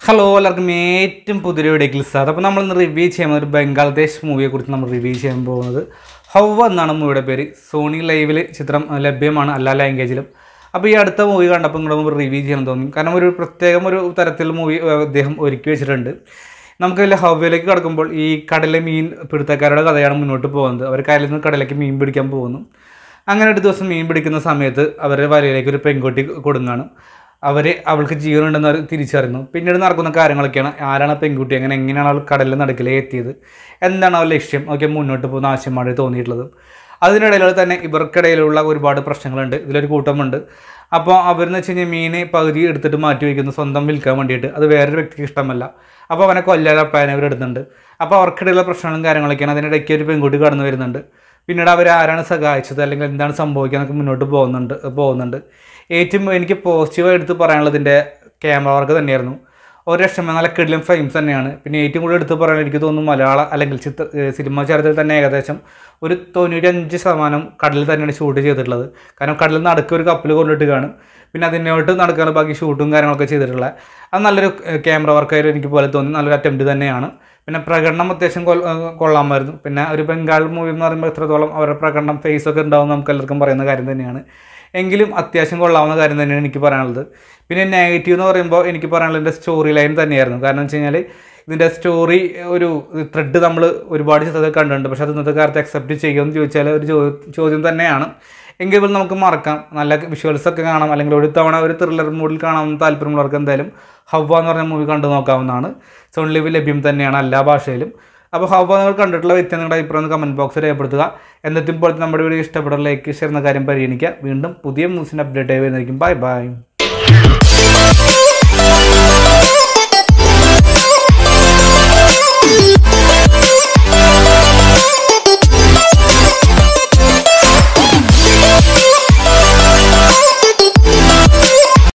hello എല്ലാവർക്കും ഏറ്റവും പുതിയ വീഡിയോക്ക് സാർ അപ്പോൾ നമ്മൾ ഇന്ന് റിവ്യൂ ചെയ്യുന്നത് ഒരു ബംഗാൾദേശ് മൂവിയെ കുറിച്ച് നമ്മൾ റിവ്യൂ ചെയ്യാൻ പോകുന്നത് ഹൗവ എന്നാണ് മൂവിയുടെ പേര് സോണി ലൈവിൽ ചിത്രം ലഭ്യമാണ് എല്ലാ ലാംഗ്വേജിലും അപ്പോൾ ഈ അടുത്ത മൂവി കണ്ടപ്പോൾ ഇങ്ങോട്ട് നമുക്ക് റിവ്യൂ ചെയ്യാൻ തോന്നി കാരണം ഒരു പ്രത്യേകം ഒരു തരത്തിൽ മൂവി അദ്ദേഹം ഒരുക്കി വെച്ചിട്ടുണ്ട് നമുക്കതിൽ ഹവയിലേക്ക് കടക്കുമ്പോൾ ഈ കടലിലെ മീൻ പിടുത്തക്കാരുടെ കഥയാണ് മുന്നോട്ട് പോകുന്നത് അവർ കടലിൽ നിന്ന് കടലിലേക്ക് മീൻ പിടിക്കാൻ പോകുന്നു അങ്ങനെ ഒരു ദിവസം മീൻ പിടിക്കുന്ന സമയത്ത് അവരുടെ വലയിലേക്ക് ഒരു പെൺകുട്ടി കൊടുങ്ങാണ് അവർ അവൾക്ക് ജീവനുണ്ടെന്ന് അവർ തിരിച്ചറിയുന്നു പിന്നീട് നടക്കുന്ന കാര്യങ്ങളൊക്കെയാണ് ആരാണ് ആ പെൺകുട്ടി അങ്ങനെ എങ്ങനെയാണ് അവൾ കടലിൽ നടുക്കിലേക്ക് എത്തിയത് എന്താണ് അവൾ ലക്ഷ്യം ഒക്കെ മുന്നോട്ട് പോകുന്ന ആവശ്യമാണ് തോന്നിയിട്ടുള്ളത് അതിനിടയിൽ തന്നെ ഇവർക്കിടയിലുള്ള ഒരുപാട് പ്രശ്നങ്ങളുണ്ട് ഇതിലൊരു കൂട്ടമുണ്ട് അപ്പോൾ അവരെന്ന് വെച്ച് കഴിഞ്ഞാൽ മീനെ പകുതി എടുത്തിട്ട് മാറ്റി വയ്ക്കുന്നു സ്വന്തം വിൽക്കാൻ വേണ്ടിയിട്ട് അത് വേറൊരു വ്യക്തിക്ക് ഇഷ്ടമല്ല അപ്പോൾ അവനെ കൊല്ലാൻ അപ്പായനെ അവർ എടുക്കുന്നുണ്ട് അപ്പോൾ അവർക്കിടയിലുള്ള പ്രശ്നങ്ങളും കാര്യങ്ങളൊക്കെയാണ് അതിനിടയ്ക്ക് ഒരു പെൺകുട്ടി കടന്നു വരുന്നുണ്ട് പിന്നീട് അവർ ആരാണ് സഹായിച്ചത് അല്ലെങ്കിൽ എന്താണ് സംഭവിക്കുക എന്നൊക്കെ മുന്നോട്ട് പോകുന്നുണ്ട് പോകുന്നുണ്ട് ഏറ്റവും എനിക്ക് പോസിറ്റീവായി എടുത്ത് പറയാനുള്ളതിൻ്റെ ക്യാമറ വർക്ക് തന്നെയായിരുന്നു ഒരു ലക്ഷം നല്ല കിടിലം ഫ്രെയിംസ് തന്നെയാണ് പിന്നെ ഏറ്റവും കൂടുതൽ എടുത്ത് പറയാൻ എനിക്ക് തോന്നുന്നു മലയാള അല്ലെങ്കിൽ ചിത്ര ഏഹ് സിനിമ ചരിത്രത്തിൽ തന്നെ ഏകദേശം ഒരു തൊണ്ണൂറ്റഞ്ച് ശതമാനം കടലിൽ തന്നെയാണ് ഷൂട്ട് ചെയ്തിട്ടുള്ളത് കാരണം കടലിൽ നടുക്ക് ഒരു കപ്പൽ കൊണ്ടിട്ട് കാണും പിന്നെ അതിനോട്ട് നടക്കാൻ ബാക്കി ഷൂട്ടും കാര്യങ്ങളൊക്കെ ചെയ്തിട്ടുള്ളത് അത് നല്ലൊരു ക്യാമറ വർക്കായിട്ട് എനിക്ക് പോലെ തോന്നി നല്ലൊരു അറ്റംപ്റ്റ് തന്നെയാണ് പിന്നെ പ്രകടനം അത്യാവശ്യം കൊൽ- ഏഹ് കൊള്ളാമായിരുന്നു പിന്നെ ഒരു ബംഗാൾ മൂവി എന്ന് പറയുമ്പോൾ എത്രത്തോളം അവരുടെ പ്രകടനം ഫേസ് ഒക്കെ ഉണ്ടാവും നമുക്ക് എല്ലാവർക്കും പറയുന്ന കാര്യം തന്നെയാണ് എങ്കിലും അത്യാവശ്യം കൊള്ളാവുന്ന കാര്യം തന്നെയാണ് എനിക്ക് പറയാനുള്ളത് പിന്നെ നെഗറ്റീവ് എന്ന് പറയുമ്പോൾ എനിക്ക് പറയാനുള്ളത് എൻ്റെ സ്റ്റോറി ലൈൻ തന്നെയായിരുന്നു കാരണം വെച്ച് കഴിഞ്ഞാൽ ഇതിൻ്റെ സ്റ്റോറി ഒരു ത്രെഡ് നമ്മൾ ഒരുപാട് ചിത്രത്തിൽ കണ്ടിട്ടുണ്ട് പക്ഷേ അത് ഇന്നത്തെ കാലത്ത് അക്സെപ്റ്റ് ചെയ്യുമെന്ന് ചോദിച്ചാൽ ഒരു ചോ- ചോദ്യം തന്നെയാണ് എങ്കിൽ പോലും നമുക്ക് മറക്കാം നല്ല വിഷ്വൽസ് ഒക്കെ കാണാം അല്ലെങ്കിൽ ഒരു തവണ ഒരു ത്രില്ലർ മൂഡിൽ കാണാമെന്ന് താല്പര്യമുള്ളവർക്ക് എന്തായാലും ഹവ്വ എന്ന് പറഞ്ഞ മൂവി കണ്ടു നോക്കാവുന്നതാണ് സോൺ ലിവ് ലഭ്യം തന്നെയാണ് എല്ലാ ഭാഷയിലും അപ്പോൾ ഹവ്വ നിങ്ങൾ കണ്ടിട്ടുള്ള വ്യക്തി നിങ്ങളുടെ അഭിപ്രായം കമൻറ്റ് ബോക്സിൽ രേഖപ്പെടുത്തുക എന്നത്തും പോലത്തെ നമ്മുടെ വീഡിയോ ഇഷ്ടപ്പെട്ട ലൈക്ക് ഷെയർ എന്ന കാര്യം പരിഗണിക്കുക വീണ്ടും പുതിയ ന്യൂസിൻ്റെ അപ്ഡേറ്റ് ആയി വരുന്നതായിരിക്കും ബൈ ബൈ